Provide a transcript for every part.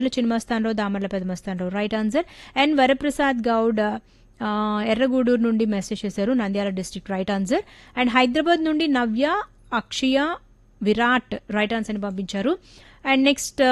చిన్మస్తాన్రావు Damarla Pedamastanrao right answer and Varaprasad Goud ఆ, ఎర్రగూడూరు నుండి message చేశారు Nandyal district right answer and Hyderabad నుండి నవ్య అక్షయ విరాట్ రైట్ ఆన్సర్ ని పంపించారు అండ్ నెక్స్ట్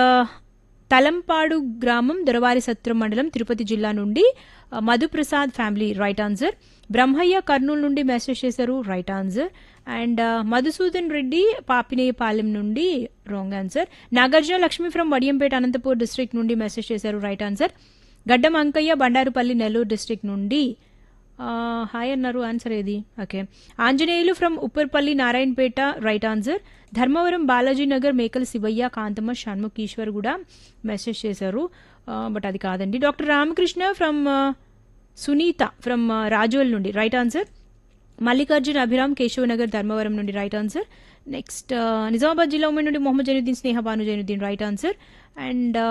తలంపాడు గ్రామం దొరవారి సత్రం మండలం తిరుపతి జిల్లా నుండి ఆ, Madhuprasad family right answer Brahmaiah Kurnool నుండి మెసేజ్ చేశారు రైట్ ఆన్సర్ అండ్ ఆ, మధుసూదన్ రెడ్డి పాపినేయపాలెం నుండి wrong answer Nagarjuna Lakshmi from Vadiyampeta Anantapur district నుండి మెసేజ్ చేశారు right answer Gaddam Ankaiah Bandarupalli Nellore district నుండి ఆ, హాయ్ అన్నారు ఆన్సర్ ఏది okay Anjaneyulu from Upparpalli Narayanpet right answer Dharmavaram Balaji Nagar Mekala Shivaiah Kanthamma Shanmukh Eshwar కూడా మెసేజ్ చేశారు బట్ అది కాదండి doctor Ramakrishna from Sunitha from Razole నుండి రైట్ ఆన్సర్ మల్లికార్జున్ అభిరామ్ కేశవనగర్ ధర్మవరం నుండి రైట్ ఆన్సర్ నెక్స్ట్ నిజామాబాద్ జిల్లా ఉమెన్ నుండి Mohammed Zainuddin Sneha Bhanu Zainuddin right answer and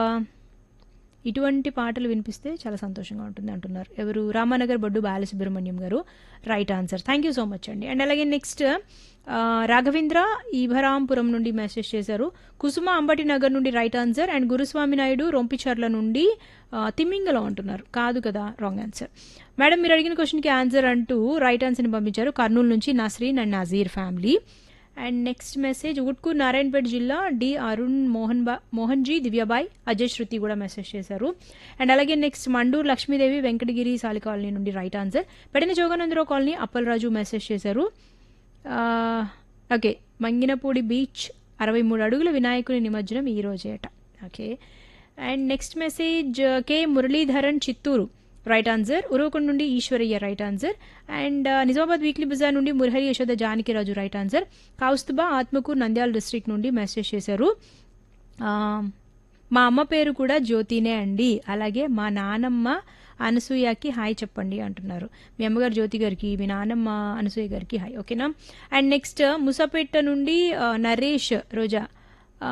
ఇటువంటి పాటలు వినిపిస్తే చాలా సంతోషంగా ఉంటుంది అంటున్నారు ఎవరు రామానగర్ బొడ్డు బాలసుబ్రహ్మణ్యం గారు right answer thank you so much అండి అండ్ అలాగే నెక్స్ట్ రాఘవేంద్ర ఈభరాంపురం నుండి మెసేజ్ చేశారు కుసుమ అంబటి నగర్ నుండి right answer and Guruswamy Naidu Rompicherla నుండి ఆ, తిమ్మింగలం అంటున్నారు కాదు కదా రాంగ్ ఆన్సర్ మేడం మీరు అడిగిన క్వశ్చన్కి ఆన్సర్ అంటూ రైట్ ఆన్సర్ని పంపించారు కర్నూలు నుంచి Nasreen and Nazeer family and next message Utkur Narayanpet జిల్లా డి అరుణ్ మోహన్ బా మోహన్ జీ దివ్యాబాయ్ అజయ్ శృతి కూడా మెసేజ్ చేశారు అండ్ అలాగే నెక్స్ట్ మండూరు లక్ష్మీదేవి వెంకటగిరి సాలి కాలనీ నుండి రైట్ ఆన్సర్ పెడిన జోగానందరావు కాలనీ అప్పలరాజు మెసేజ్ చేశారు ఆ, ఓకే మంగినపూడి బీచ్ అరవై మూడు అడుగుల వినాయకుని నిమజ్జనం ఈ రోజేట okay and next message K Muralidharan Chittoor right answer Uravakonda నుండి Eshwaraiah right answer and Nizamabad weekly బజార్ నుండి Murahari Yashoda Janakiraju right answer Kaustubha Atmakur Nandyal district నుండి మెసేజ్ చేశారు ఆ, మా అమ్మ పేరు కూడా జ్యోతినే అండి అలాగే మా నానమ్మ అనసూయకి హాయ్ చెప్పండి అంటున్నారు మీ అమ్మగారు జ్యోతి గారికి మీ నానమ్మ అనసూయ గారికి హాయ్ ఓకేనా అండ్ నెక్స్ట్ ముసాపేట నుండి ఆ, నరేష్ రోజా ఆ,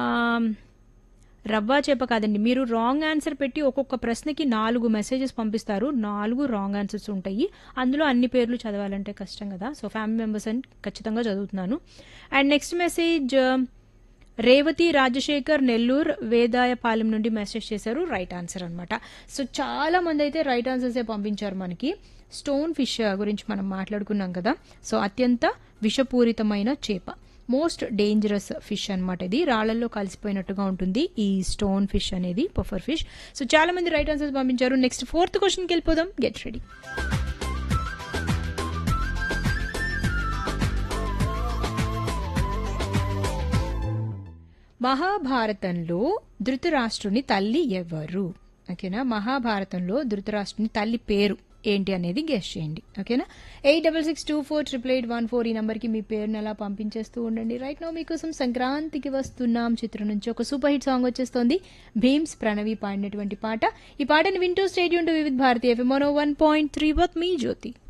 రవ్వ చేప కాదండి మీరు రాంగ్ ఆన్సర్ పెట్టి ఒక్కొక్క ప్రశ్నకి నాలుగు మెసేజెస్ పంపిస్తారు నాలుగు రాంగ్ ఆన్సర్స్ ఉంటాయి అందులో అన్ని పేర్లు చదవాలంటే కష్టం కదా సో ఫ్యామిలీ మెంబర్స్ అని ఖచ్చితంగా చదువుతున్నాను and next message Revathi Rajasekhar Nellore Vedayapalem నుండి మెసేజ్ చేశారు రైట్ ఆన్సర్ అనమాట సో చాలా మంది అయితే రైట్ ఆన్సర్సే పంపించారు మనకి స్టోన్ ఫిష్ గురించి మనం మాట్లాడుకున్నాం కదా సో అత్యంత విషపూరితమైన చేప మోస్ట్ డేంజరస్ ఫిష్ అన్నమాట ఇది రాళ్లలో కలిసిపోయినట్టుగా ఉంటుంది ఈ స్టోన్ ఫిష్ అనేది పఫర్ ఫిష్ సో చాలా మంది రైట్ ఆన్సర్స్ పంపించారు నెక్స్ట్ ఫోర్త్ క్వశ్చన్కి వెళ్ళిపోదాం గెట్ రెడీ మహాభారతంలో ధృతరాష్ట్రుని తల్లి ఎవరు ఓకేనా మహాభారతంలో ధృతరాష్ట్రుని తల్లి పేరు ఏంటి అనేది గెస్ట్ చేయండి ఓకేనా eight double six two four triple eight one four ఈ నెంబర్కి మీ పేరుని అలా పంపించేస్తూ ఉండండి రైట్ నో మీకోసం సంక్రాంతికి వస్తున్నాం చిత్రం నుంచి ఒక సూపర్ హిట్ సాంగ్ వచ్చేస్తోంది భీమ్స్ ప్రణవి పాడినటువంటి పాట ఈ పాటను వింటూ stadium to Vividh Bharati FM one point three with మీ జ్యోతి